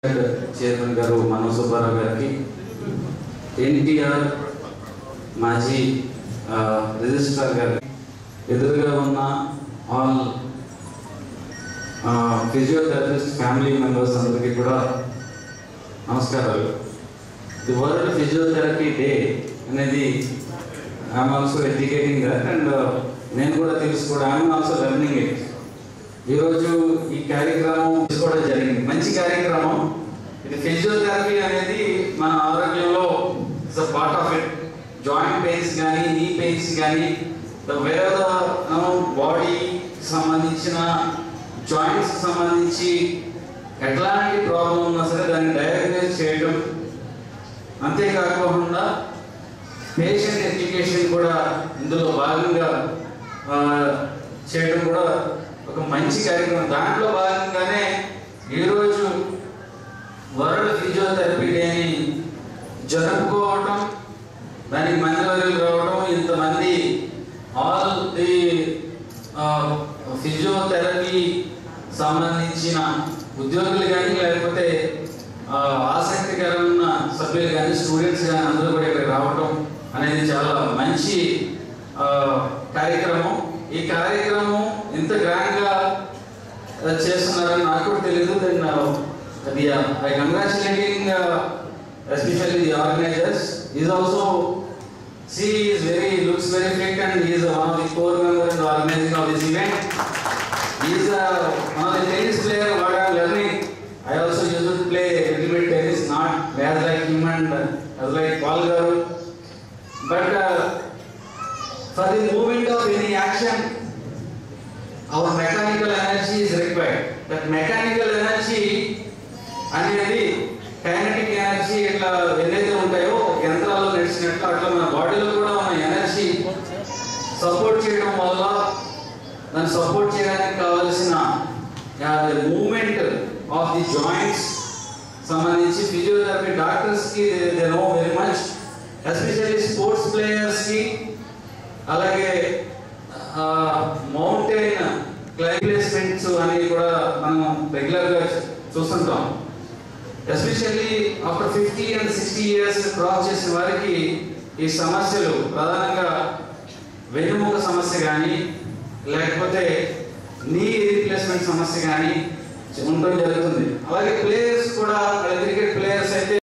chairman గారు మనోజ్ సుబ్బారావు గారికి ఎన్టీఆర్ మాజీ ఆ, రిజిస్ట్రార్ గారికి ఎదురుగా ఉన్న ఆల్ ఫిజియోథెరపిస్ట్ ఫ్యామిలీ మెంబర్స్ అందరికీ కూడా నమస్కారాలు ది వరల్డ్ ఫిజియోథెరపీ డే అనేది I'm also educating that and నేను కూడా తెలుసుకోవడం ఐఎమ్ ఆల్సో లెర్నింగ్ ఇట్ ఈరోజు ఈ కార్యక్రమం తీసుకోవడం జరిగింది మంచి కార్యక్రమం ఇది ఫిజియోథెరపీ అనేది మన ఆరోగ్యంలో it's a part of it joint pains కానీ నీ పెయిన్స్ కానీ ద వేర్ బాడీ సంబంధించిన జాయింట్స్ సంబంధించి ఎట్లాంటి ప్రాబ్లం ఉన్నా సరే దాన్ని డయాగ్నైజ్ చేయడం అంతేకాకుండా పేషెంట్ ఎడ్యుకేషన్ కూడా ఇందులో భాగంగా ఆ, చేయడం కూడా ఒక మంచి కార్యక్రమం దాంట్లో భాగంగానే ఈరోజు వరల్డ్ ఫిజియోథెరపీ డేని జరుపుకోవటం దానికి మందివర్యులు రావడం ఇంతమంది ఆల్ ది ఫిజియోథెరపీ సంబంధించిన ఉద్యోగులు కానీ లేకపోతే ఆ, ఆసక్తికరమైన సభ్యులు కానీ స్టూడెంట్స్ కానీ అందరూ కూడా ఇక్కడ రావటం అనేది చాలా మంచి ఆ, కార్యక్రమం ఈ కార్యక్రమం ఇంత గ్రాండ్గా చేస్తున్నారని నాకు కూడా తెలియదు దెన్ అది I congratulating especially the organisers is also she is very looks very fit and is one of the core member in organising of this event is one of the tennis player what I'm learning I also use to play little bit tennis not as like him and as like Paul గారు but for the movement of any action our mechanical energy is required that mechanical energy అనేది kinetic energy ఇట్లా ఏదైతే ఉంటాయో యంత్రాల్లో నడిచినట్లు అట్లా మన బాడీలో కూడా ఉన్న ఎనర్జీ సపోర్ట్ చేయడం వల్ల దాన్ని సపోర్ట్ చేయడానికి కావలసిన మూమెంట్ ఆఫ్ ది జాయింట్స్ సంబంధించి ఫిజియోథెరపీ డాక్టర్స్ కి they know very much especially sports players కి అలాగే మౌంటైన్ క్లైంప్లేస్మెంట్స్ అనేవి కూడా మనం రెగ్యులర్ గా చూస్తుంటాం especially after fifty and sixty years cross చేసిన వారికి ఈ సమస్యలు ప్రధానంగా వెన్నుముక సమస్య కానీ లేకపోతే నీ రీప్లేస్మెంట్ సమస్య కానీ ఉండడం జరుగుతుంది అలాగే ప్లేయర్స్ కూడా క్రికెట్ ప్లేయర్స్ అయితే